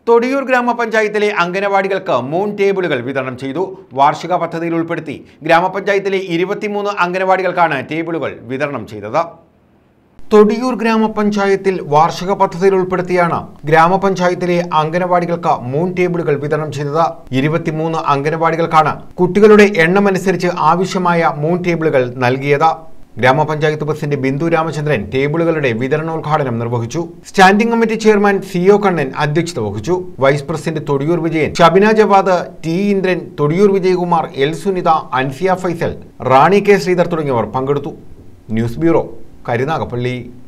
തൊടിയൂർ ഗ്രാമപഞ്ചായത്തിലെ അംഗനവാടികൾക്ക് മൂൺ ടേബിളുകൾ വിതരണം ചെയ്തു വാർഷിക പദ്ധതിയിൽ ഉൾപ്പെടുത്തി ഗ്രാമപഞ്ചായത്തിലെ ഇരുപത്തിമൂന്ന് അംഗനവാടികൾക്കാണ് ടേബിളുകൾ വിതരണം ചെയ്തത് തൊടിയൂർ ഗ്രാമപഞ്ചായത്തിൽ വാർഷിക പദ്ധതിയിൽ ഉൾപ്പെടുത്തിയാണ് ഗ്രാമപഞ്ചായത്തിലെ അംഗനവാടികൾക്ക് മൂൺ ടേബിളുകൾ വിതരണം ചെയ്തത് ഇരുപത്തിമൂന്ന് അംഗനവാടികൾക്കാണ് കുട്ടികളുടെ എണ്ണമനുസരിച്ച് ആവശ്യമായ മൂൺ ടേബിളുകൾ നൽകിയത് ഗ്രാമപഞ്ചായത്ത് പ്രസിഡന്റ് ബിന്ദു രാമചന്ദ്രൻ ടേബിളുകളുടെ വിതരണോദ്ഘാടനം നിർവഹിച്ചു standing committee chairman CO Kannan അധ്യക്ഷത വഹിച്ചു vice president Thodiyoor Vijayan Shabina Jawad T Indran Thodiyoor Vijayakumar L Sunitha Ansiya Faisal Rani K Sreedhar തുടങ്ങിയവർ പങ്കെടുത്തു ന്യൂസ് ബ്യൂറോ കരുനാഗപ്പള്ളി